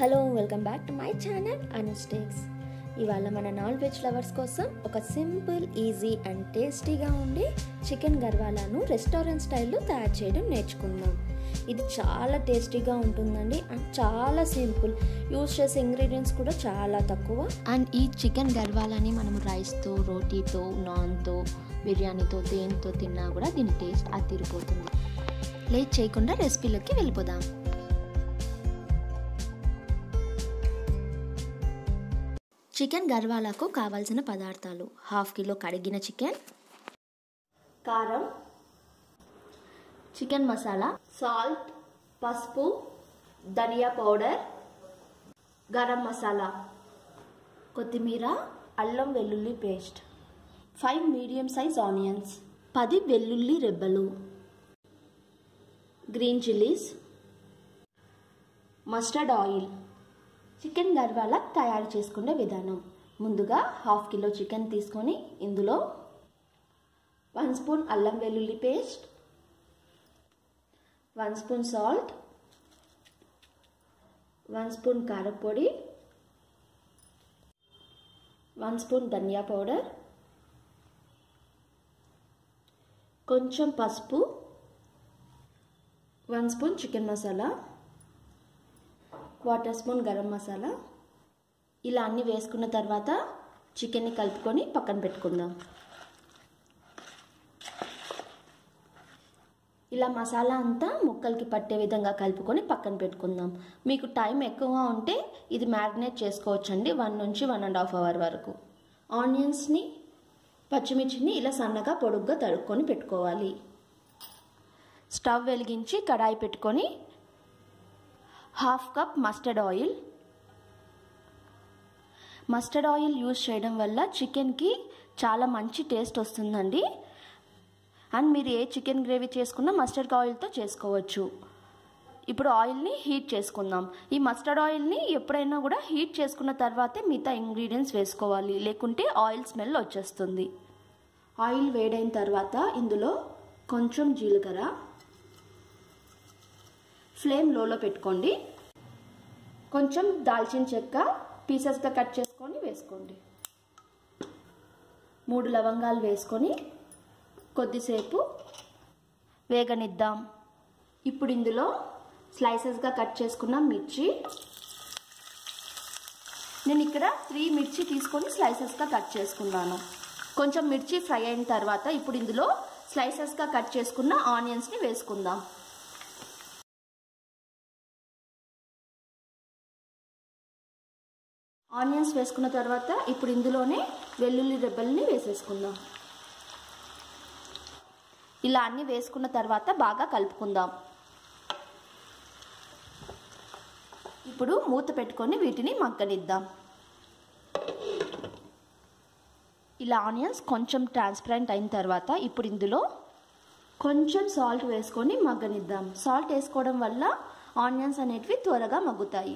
Hello welcome back to my channel అనుస్టేక్స్ ఇవాళ మన నాన్ వెజ్ లవర్స్ కోసం ఒక సింపుల్ ఈజీ అండ్ టేస్టీగా ఉండే చికెన్ గర్వాలను రెస్టారెంట్ స్టైల్లో తయారు చేయడం నేర్చుకుందాం ఇది చాలా టేస్టీగా ఉంటుందండి అండ్ చాలా సింపుల్ యూస్ చేసే ఇంగ్రీడియంట్స్ కూడా చాలా తక్కువ అండ్ ఈ చికెన్ గర్వాలని మనం రైస్తో రోటీతో నాన్తో బిర్యానీతో దేనితో తిన్నా కూడా దీని టేస్ట్ అదిరిపోతుంది లేట్ చేయకుండా రెసిపీలోకి వెళ్ళిపోదాం చికెన్ గర్వాలకు కావాల్సిన పదార్థాలు హాఫ్ కిలో కడిగిన చికెన్ కారం చికెన్ మసాలా సాల్ట్ పసుపు ధనియా పౌడర్ గరం మసాలా కొత్తిమీర అల్లం వెల్లుల్లి paste five medium size onions పది వెల్లుల్లి రెబ్బలు green chillies mustard oil chicken గర్వాల తయారు చేసుకునే విధానం ముందుగా హాఫ్ కిలో చికెన్ తీసుకొని ఇందులో వన్ స్పూన్ అల్లం వెల్లుల్లి paste one spoon salt one spoon కారపొడి వన్ స్పూన్ ధనియా పౌడర్ కొంచెం పసుపు one spoon chicken masala quarter spoon garam masala ఇలా అన్నీ వేసుకున్న తర్వాత చికెన్ని కలుపుకొని పక్కన పెట్టుకుందాం ఇలా మసాలా అంతా ముక్కలకి పట్టే విధంగా కలుపుకొని పక్కన పెట్టుకుందాం మీకు టైం ఎక్కువగా ఉంటే ఇది మ్యారినేట్ చేసుకోవచ్చండి వన్ నుంచి వన్ అండ్ హాఫ్ అవర్ వరకు ఆనియన్స్ని పచ్చిమిర్చిని ఇలా సన్నగా పొడుగ్గా తడుక్కొని పెట్టుకోవాలి స్టవ్ వెలిగించి కడాయి పెట్టుకొని half cup mustard oil mustard oil use చేయడం వల్ల చికెన్కి చాలా మంచి టేస్ట్ వస్తుందండి అండ్ మీరు ఏ చికెన్ గ్రేవీ చేసుకున్నా మస్టర్డ్ ఆయిల్తో చేసుకోవచ్చు ఇప్పుడు ఆయిల్ని హీట్ చేసుకుందాం ఈ మస్టర్డ్ ఆయిల్ని ఎప్పుడైనా కూడా హీట్ చేసుకున్న తర్వాతే మిగతా ఇంగ్రీడియంట్స్ వేసుకోవాలి లేకుంటే ఆయిల్ స్మెల్ వచ్చేస్తుంది ఆయిల్ వేడైన తర్వాత ఇందులో కొంచెం జీలకర్ర ఫ్లేమ్ లోలో పెట్టుకోండి కొంచెం దాల్చిన చెక్క పీసెస్గా కట్ చేసుకొని వేసుకోండి మూడు లవంగాలు వేసుకొని కొద్దిసేపు వేగనిద్దాం ఇప్పుడు ఇందులో స్లైసెస్గా కట్ చేసుకున్న మిర్చి నేను ఇక్కడ త్రీ మిర్చి తీసుకొని స్లైసెస్గా కట్ చేసుకున్నాను కొంచెం మిర్చి ఫ్రై అయిన తర్వాత ఇప్పుడు ఇందులో స్లైసెస్గా కట్ చేసుకున్న ఆనియన్స్ని వేసుకుందాం ఆనియన్స్ వేసుకున్న తర్వాత ఇప్పుడు ఇందులోనే వెల్లుల్లి రెబ్బల్ని వేసేసుకుందాం ఇలా అన్ని వేసుకున్న తర్వాత బాగా కలుపుకుందాం ఇప్పుడు మూత పెట్టుకొని వీటిని మగ్గనిద్దాం ఇలా ఆనియన్స్ కొంచెం ట్రాన్స్పరెంట్ అయిన తర్వాత ఇప్పుడు ఇందులో కొంచెం సాల్ట్ వేసుకొని మగ్గనిద్దాం సాల్ట్ వేసుకోవడం వల్ల ఆనియన్స్ అనేటివి త్వరగా మగ్గుతాయి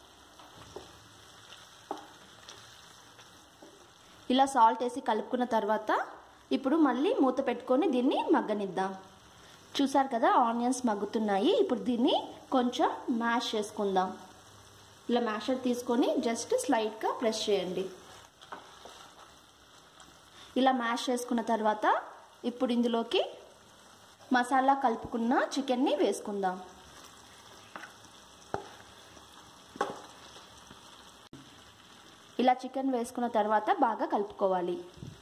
ఇలా సాల్ట్ వేసి కలుపుకున్న తర్వాత ఇప్పుడు మళ్ళీ మూత పెట్టుకొని దీన్ని మగ్గనిద్దాం చూసారు కదా ఆనియన్స్ మగ్గుతున్నాయి ఇప్పుడు దీన్ని కొంచెం మ్యాష్ చేసుకుందాం ఇలా మ్యాషర్ తీసుకొని జస్ట్ స్లైడ్గా ప్రెస్ చేయండి ఇలా మ్యాష్ చేసుకున్న తర్వాత ఇప్పుడు ఇందులోకి మసాలా కలుపుకున్న చికెన్ని వేసుకుందాం ఇలా చికెన్ వేసుకున్న తర్వాత బాగా కలుపుకోవాలి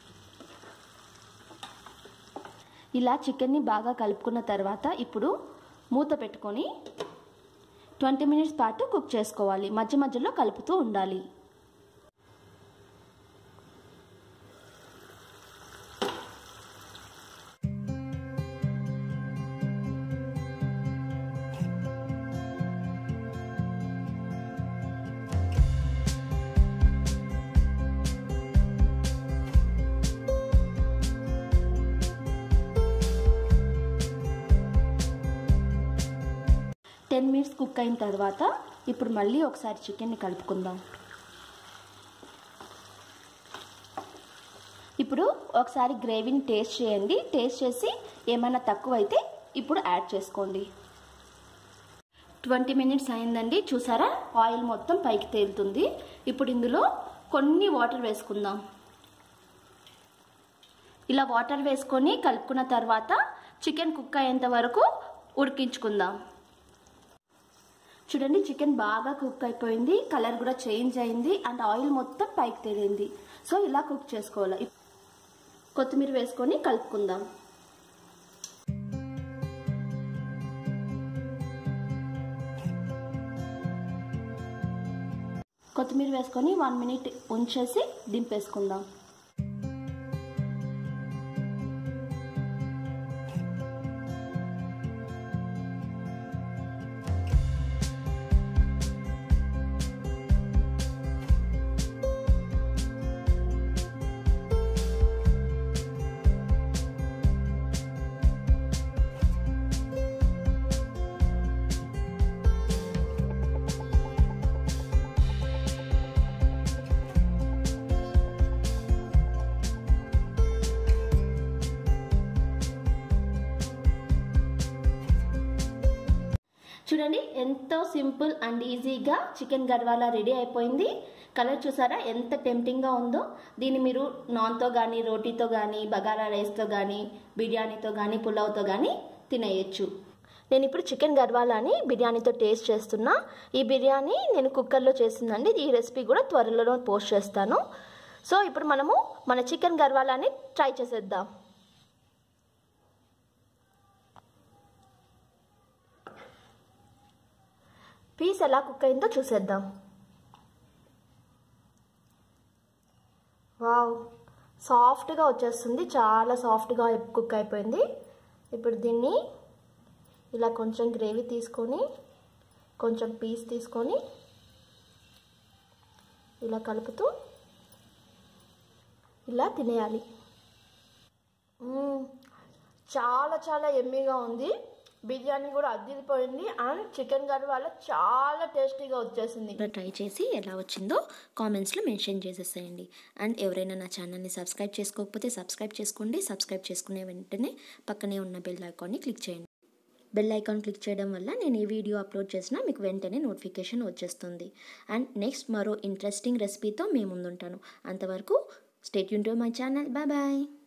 ఇలా చికెన్ని బాగా కలుపుకున్న తర్వాత ఇప్పుడు మూత పెట్టుకొని ట్వంటీ మినిట్స్ పాటు కుక్ చేసుకోవాలి మధ్య మధ్యలో కలుపుతూ ఉండాలి టెన్ మినిట్స్ కుక్ అయిన తర్వాత ఇప్పుడు మళ్ళీ ఒకసారి చికెన్ని కలుపుకుందాం ఇప్పుడు ఒకసారి గ్రేవీని టేస్ట్ చేయండి టేస్ట్ చేసి ఏమైనా తక్కువ అయితే ఇప్పుడు యాడ్ చేసుకోండి ట్వంటీ మినిట్స్ అయిందండి చూసారా ఆయిల్ మొత్తం పైకి తేలుతుంది ఇప్పుడు ఇందులో కొన్ని వాటర్ వేసుకుందాం ఇలా వాటర్ వేసుకొని కలుపుకున్న తర్వాత చికెన్ కుక్ అయ్యేంత వరకు ఉడికించుకుందాం చూడండి చికెన్ బాగా కుక్ అయిపోయింది కలర్ కూడా చేంజ్ అయింది అండ్ ఆయిల్ మొత్తం పైకి తేలింది సో ఇలా కుక్ చేసుకోవాలి కొత్తిమీర వేసుకొని కలుపుకుందాం కొత్తిమీర వేసుకొని వన్ మినిట్ ఉంచేసి దింపేసుకుందాం చూడండి ఎంతో సింపుల్ అండ్ ఈజీగా చికెన్ గర్వాలా రెడీ అయిపోయింది కలర్ చూసారా ఎంత టెంప్టింగ్గా ఉందో దీన్ని మీరు నాన్తో కానీ రోటీతో కానీ బగారా రైస్తో కానీ బిర్యానీతో కానీ పులావ్తో కానీ తినేయచ్చు నేను ఇప్పుడు చికెన్ గర్వాలాని బిర్యానీతో టేస్ట్ చేస్తున్నా ఈ బిర్యానీ నేను కుక్కర్లో చేసిందండి ఈ రెసిపీ కూడా త్వరలో పోస్ట్ చేస్తాను సో ఇప్పుడు మనము మన చికెన్ గర్వాలాని ట్రై చేసేద్దాం పీస్ ఎలా కుక్ అయిందో చూసేద్దాం వావ్ సాఫ్ట్గా వచ్చేస్తుంది చాలా సాఫ్ట్గా కుక్ అయిపోయింది ఇప్పుడు దీన్ని ఇలా కొంచెం గ్రేవీ తీసుకొని కొంచెం పీస్ తీసుకొని ఇలా కలుపుతూ ఇలా తినేయాలి మ్మ్. చాలా చాలా ఎమ్మీగా ఉంది బిర్యానీ కూడా అద్దిరిపోయింది అండ్ చికెన్ కర్రీ వల్ల చాలా టేస్టీగా వచ్చేసింది కూడా ట్రై చేసి ఎలా వచ్చిందో కామెంట్స్లో మెన్షన్ చేసేసేయండి అండ్ ఎవరైనా నా ఛానల్ని సబ్స్క్రైబ్ చేసుకోకపోతే సబ్స్క్రైబ్ చేసుకోండి సబ్స్క్రైబ్ చేసుకునే వెంటనే పక్కనే ఉన్న బెల్ ఐకాన్ని క్లిక్ చేయండి బెల్ ఐకాన్ క్లిక్ చేయడం వల్ల నేను ఏ వీడియో అప్లోడ్ చేసినా మీకు వెంటనే నోటిఫికేషన్ వచ్చేస్తుంది అండ్ నెక్స్ట్ మరో ఇంట్రెస్టింగ్ రెసిపీతో మేము ముందుంటాను అంతవరకు స్టేట్ యూన్ to my channel bye bye